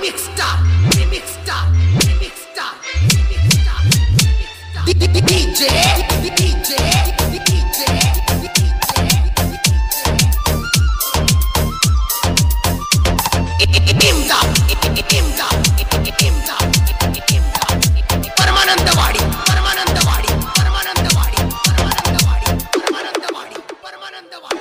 Remix star, remix star, remix star, remix star, remix star. DJ, DJ, DJ, ಇಮ್ದಾದ್, ಇಮ್ದಾದ್, ಇಮ್ದಾದ್, ಇಮ್ದಾದ್. ಪರಮಾನಂದವಾಡಿ ಪರಮಾನಂದವಾಡಿ ಪರಮಾನಂದವಾಡಿ ಪರಮಾನಂದವಾಡಿ ಪರಮಾನಂದವಾಡಿ ಪರಮಾನಂದವಾಡಿ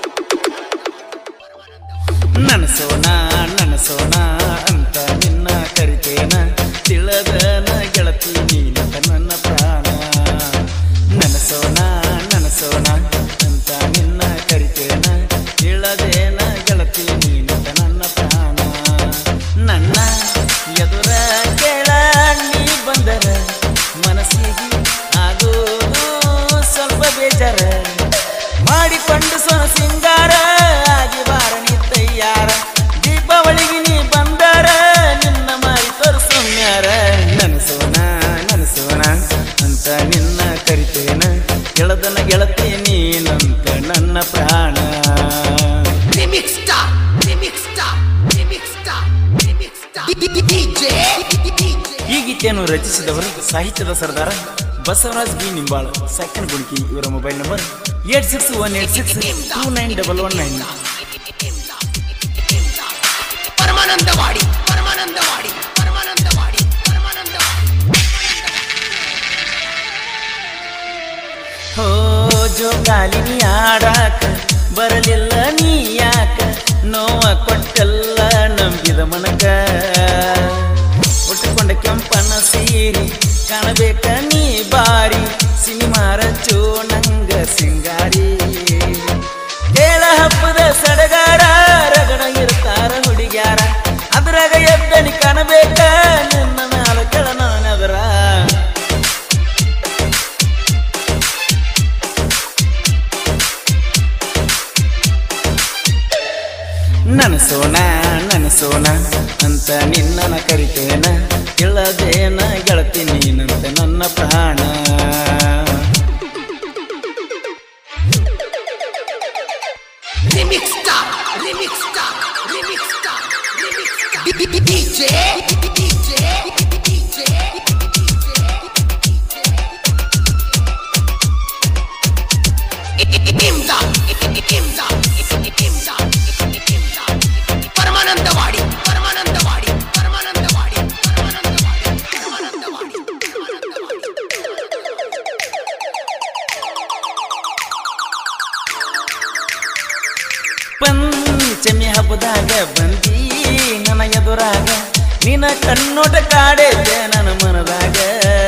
ನನಸೋಣ ನನಸೋಣ ಅಂತ ನಿನ್ನ ಕರಿತೇನ ತಿಳದನ ಗೆಳತಿ ನೀನಂತ ನನ್ನ ಪ್ರಾಣ ನನಸೋಣ ನನಸೋಣ ಅಂತ ನಿನ್ನ ಕರಿತೇನ ತಿಳದೇನ ಗೆಳತಿ ನೀನಂತ ನನ್ನ ಪ್ರಾಣ ನನ್ನ ಎದುರ ಕೇಳ ನೀ ಬಂದರ ಮನಸ್ಸಿಗೆ ಆಗೋದು ಸ್ವಲ್ಪ ಬೇಜಾರ ಮಾಡಿಕೊಂಡು ಸೊನ ಸಿಂಗಾರ ಆಗಿ ಬಾರ ನೀ ತಯ್ಯಾರ ದೀಪಾವಳಿಗೆ ನೀ ಬಂದಾರ ನಿನ್ನ ಮಾರಿ ತೋರಿಸೋಮ್ಯಾರ ನನಸೋಣ ನನಸೋಣ ಅಂತ ನಿನ್ನ ಕರಿತೇನ ಗೆಳದನ ಗೆಳತಿ ನೀನಂತ ನನ್ನ ಪ್ರಾಣ Remix star, remix star, remix star, remix star. DJ, DJ. ಈ ಗೀತೆಯನ್ನು ರಚಿಸಿದವರು ಸಾಹಿತ್ಯದ ಸರ್ದಾರ ಬಸವರಾಜ್ ಬಿ ನಿಂಬಾಳ ಸೆಕೆಂಡ್ ಗುಣಿಕಿ ಇವರ mobile number eight six one eight six two nine double one nine Paramanandawadi Paramanandawadi Paramanandawadi Paramanandawadi ಹೋ ಜೋಕಾಲಿನಿ ಆಡಾಕ ಬರಲಿಲ್ಲ ನೀ ಯಾಕ ನೋವ ಕೊಟ್ಟೆಲ್ಲ ನಂಬಿದ ಮನಕ ಉಟ್ಟುಕೊಂಡ ಕೆಂಪನ ಸೀರಿ ಕಾಣಬೇಕ ನೀ ಬಾರಿ ಸಿನಿಮಾರ ಚೋಣಂಗ ಸಿಂಗಾರಿ ಕೇಳ ಹಬ್ಬದ ಸಡಗಾರ ರಗಡ ಇರ್ತಾರ ಹುಡುಗ್ಯಾರ ಅದ್ರಾಗ ಎದ್ದನಿ ಕಾಣಬೇಕ ನಿನ್ನ ಮ್ಯಾಲ ಕೆಳನದರ ನನಸೋಣ ನನಸೋಣ ಅಂತ ನಿನ್ನನ ಕರಿತೇನ ಇಲ್ಲದೇನ ಗೆಳತಿ ನೀನಂತ ನನ್ನ ಪ್ರಾಣ Remix star, remix star, remix star, remix star. DJ, DJ, DJ, ಇಮ್ದಾದ್, ಇಮ್ದಾದ್, ಇಮ್ದಾದ್, ಇಮ್ದಾದ್. ಪರಮಾನಂದವಾಡಿ ಪರಮಾನಂದವಾಡಿ ಪರಮಾನಂದವಾಡಿ ಪರಮಾನಂದವಾಡಿ ಪರಮಾನಂದವಾಡಿ ಪರಮಾನಂದವಾಡಿ ಪಂಚಮಿ ಹಬ್ಬದಾಗ ಬಂದಿ ನನ್ನ ಎದುರಾಗ ನಿನ್ನ ಕಣ್ಣೋಟ ಕಾಡೈತೆ ನನ್ನ ಮನದಾಗ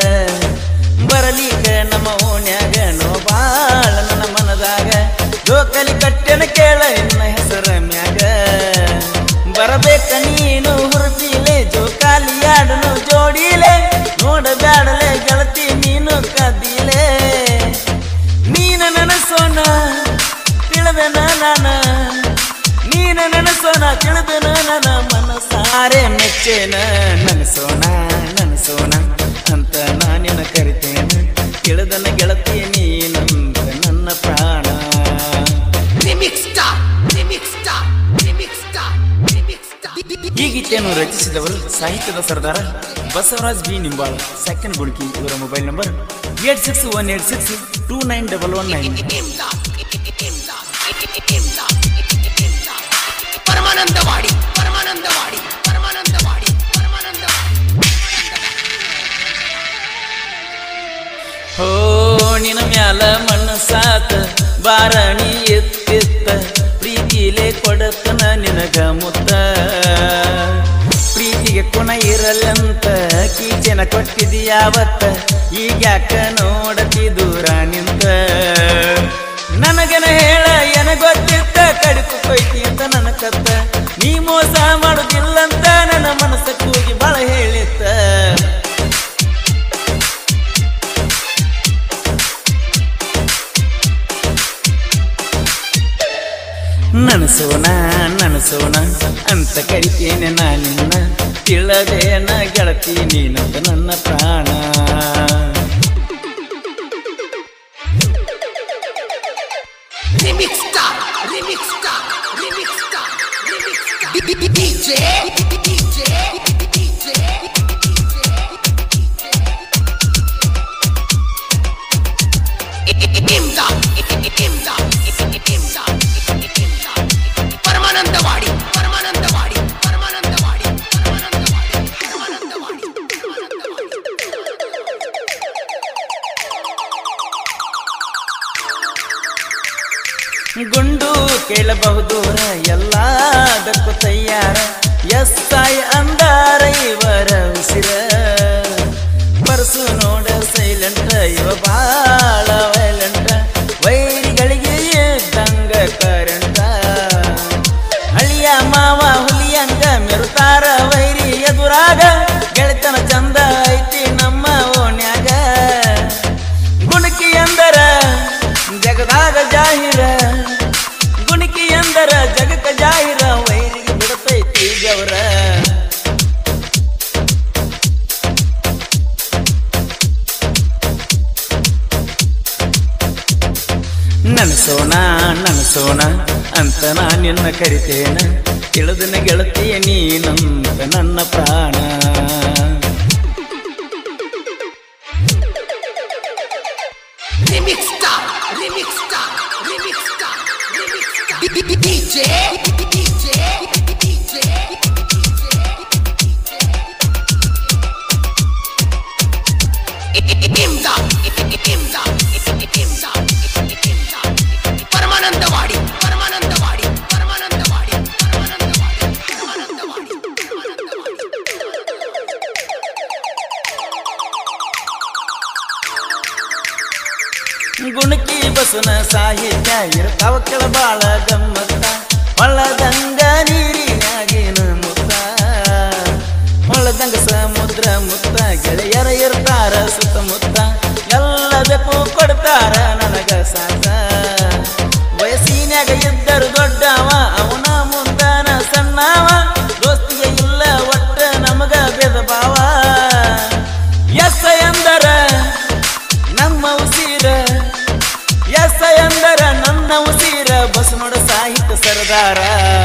ಬರಲಿಕ ನಮ್ಮ ಓಣ್ಯಾಗ ನೋ ಬಾಳ ನನ್ನ ಮನದಾಗ ಜೋಕಲಿ ಕಟ್ಟೆನ ಕೇಳ ನಿನ್ನ ಹೆಸರ ಮ್ಯಾಗ ಬರಬೇಕ ನೀನು ಹುರುಪಿಲೆ ಜೋಕಾಲಿ ಆಡನು ಜೋಡಿಲೆ ನೋಡಬ್ಯಾಡಲೆ ಗೆಳತಿ ನೀನು ಕದಿಲೆ ನೀನ ನನಸೋಣ ತಿಳಿದೆನ ನಾನ ನೀನ ನನಸೋಣ ತಿಳಿದೆನ ನನ್ನ ಮನಸಾರೆ ಮೆಚ್ಚೇನ ನನಸೋಣ ನನಸೋಣ ಅಂತ ನಾನಿನ ಕರಿತೇನೆ ತಿಳಿದನ ಗೆಳತಿ ನೀನಂತ ನನ್ನ ಪ್ರಾಣ Remix star, remix star, remix star, remix star. ಈ ಗೀತೆಯನ್ನು ರಚಿಸಿದವರು ಸಾಹಿತ್ಯದ ಸರ್ದಾರ ಬಸವರಾಜ್ ಬಿ ನಿಂಬಾಳ ಸೆಕೆಂಡ್ ಗುಣಿಕಿ ಇವರ mobile number eight six one eight six two nine double one nine ಇಮ್ದಾದ್, ಇಮ್ದಾದ್, ಇಮ್ದಾದ್, ಇಮ್ದಾದ್. ಪರಮಾನಂದವಾಡಿ ಪರಮಾನಂದವಾಡಿ ಪರಮಾನಂದವಾಡಿ ಪರಮಾನಂದವಾಡಿ ಹೋ ನಿನ ಮ್ಯಾಲ ಮಣ್ಣು ಸಾತ ಬಾರಣಿ ಎತ್ತಿತ್ತ ಪ್ರೀತಿಲೆ ಕೊಡತನ ನಿನಗ ಮುತ್ತ ಪ್ರೀತಿಗೆ ಕೊನ ಇರಲ್ಲಂತ ಕೀಚೆನ ಕೊಟ್ಟಿದೀಯಾವತ್ತ ಈಗ್ಯಾಕ ನೋಡತಿ ದೂರ ನಿಂತ ನನಗನ ಹೇಳ ಏನ ಗೊತ್ತಿತ್ತ ಕಡಿಕು ಕೊಯ್ತಿ ಅಂತ ನನ್ನ ಕತ್ತ ನೀ ಮೋಸ ಮಾಡುದಿಲ್ಲಂತ ನನ್ನ ಮನಸ್ಸ ಕೂಗಿ ಬಾಳ ಹೇಳಿತ್ತ ನನಸೋಣ ನನಸೋಣ ಅಂತ ಕರಿತೇನೆ ನಾನಿನ್ನ ತಿಳದೇನ ಗೆಳತಿ ನೀನಂತ ನನ್ನ ಪ್ರಾಣ Remix star, remix star, remix star, remix star. DJ, DJ, DJ, Paramanandawadi Paramanandawadi Paramanandawadi Paramanandawadi Paramanandawadi ಗುಂಡು ಕೇಳಬಹುದು ಎಲ್ಲದಕ್ಕೂ ತಯ್ಯಾರ ಎಸ್ ಐ ಅಂದಾರ ಇವರ ಉಸಿರ ಪರ್ಸು ನೋಡ ಸೈಲೆಂಟ್ ಇವ ಬಾಳ ವೈಲೆಂಟ್ ವೈರಿಗಳಿಗೆ ಇದ್ದಂಗ ಕರೆಂಟ ಹಳಿಯ ಮಾವ ಹುಲಿಯಂಗ ಮೆರುತಾರ ವೈರಿ ಎದುರಾಗ ಗೆಳೆತನ ಚಂದ ಐತಿ ನಮ್ಮ ಓಣ್ಯಾಗ ಗುಣಕಿ ಎಂದರ ಜಗದಾಗ ಜಾಹಿರ ಗುಣಕಿ ಎಂದರ ಜಗಕ್ಕ ಜಾಹಿರ ವೈರಿಗೆ ಬಿಡತೈತಿ ಗೌರ ನನ್ಸೋಣ ನನ್ಸೋಣ ಅಂತ ನಾ ನಿನ್ನ ಕರಿತೇನ ತಿಳಿದನ ಗೆಳತಿಯ ನೀನಂತ ನನ್ನ ಪ್ರಾಣ Remix star, remix star, remix star, remix star. DJ, DJ, DJ, ಇಮ್ದಾದ್, ಇಮ್ದಾದ್, ಇಮ್ದಾದ್, ಇಮ್ದಾದ್. ಪರಮಾನಂದವಾಡಿ ಪರಮಾನಂದವಾಡಿ ಪರಮಾನಂದವಾಡಿ ಪರಮಾನಂದವಾಡಿ ಪರಮಾನಂದವಾಡಿ ಪರಮಾನಂದವಾಡಿ ಗುಣಕಿ ಬಸನ ಸಾಹಿತ್ಯ ಇರ್ತಾವ ಕೆಳ ಬಾಳ ಗಮ್ಮತ್ತ ಹೊಳದಂಗ ನೀರಿನಾಗಿನ ಮುತ್ತ ಹೊಳದಂಗ ಸಮುದ್ರ ಮುತ್ತ ಗೆಳೆಯರ ಇರ್ತಾರ ಸುತ್ತಮುತ್ತ ಎಲ್ಲದಕ್ಕೂ ಕೊಡ್ತಾರ ನನಗ ಸಾಕ ವಯಸ್ಸಿನ್ಯಾಗ ಇದ್ದರು ದೊಡ್ಡವ ಅವನ ಮುಂದನ ಸಣ್ಣವ ದೋಸ್ತಿಗೆ ಇಲ್ಲ ಒಟ್ಟ ನಮಗ ಭೇದ ಭಾವ ಎಸ್ ಎಂದರ ನಮ್ಮ ಉಸಿರ ಎಸ್ ಎಂದರ ನನ್ನ ಉಸಿರ ಬಸವನೋಡ ಸಾಹಿತ್ಯ ಸರದಾರ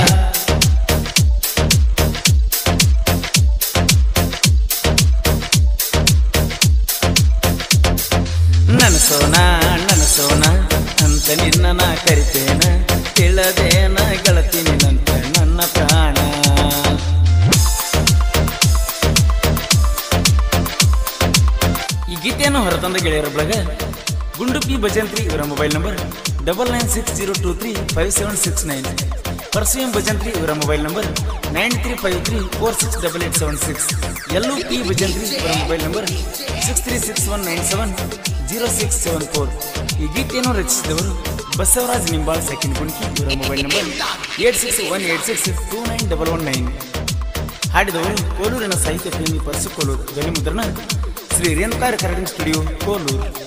ನನಸೋಣ ನನಸೋಣ ಅಂತ ನಿನ್ನ ನಾ ಕರಿತೇನ ತಿಳದೇನ ಗೆಳತಿ ನಿನ್ನಂತ ನನ್ನ ಪ್ರಾಣ ಈ ಗೀತೆಯನ್ನು ಹೊರತಂದ ಗೆಳೆಯರ ಬಳಗ ಗುಂಡು ಪಿ ಭಜಂತ್ರಿ ಇವರ mobile number double nine six zero two three five seven six nine ಪರ್ಸುಯಂ ಭಜಂತ್ರಿ ಇವರ mobile number nine three five three four six double eight seven six ಎಲ್ಲೂ ಪಿ ಭಜಂತ್ರಿ ಇವರ mobile number six three six one nine seven zero six seven four ಈ ಗೀತೆಯನ್ನು ರಚಿಸಿದವರು Basavaraj Nimbal second Gunki ಇವರ mobile number eight six one eight six two nine double one nine ಹಾಡಿದವರು ಕೋಲೂರಿನ ಸಾಹಿತ್ಯ ಪ್ರೇಮಿ ಪರಸು ಕೋಲೂರು ಧ್ವನಿ ಮುದ್ರಣ ಶ್ರೀ ರೇಣುಕಾರ ಕರಡಿಂಗ್ ಸ್ಟುಡಿಯೋ ಕೋಲೂರು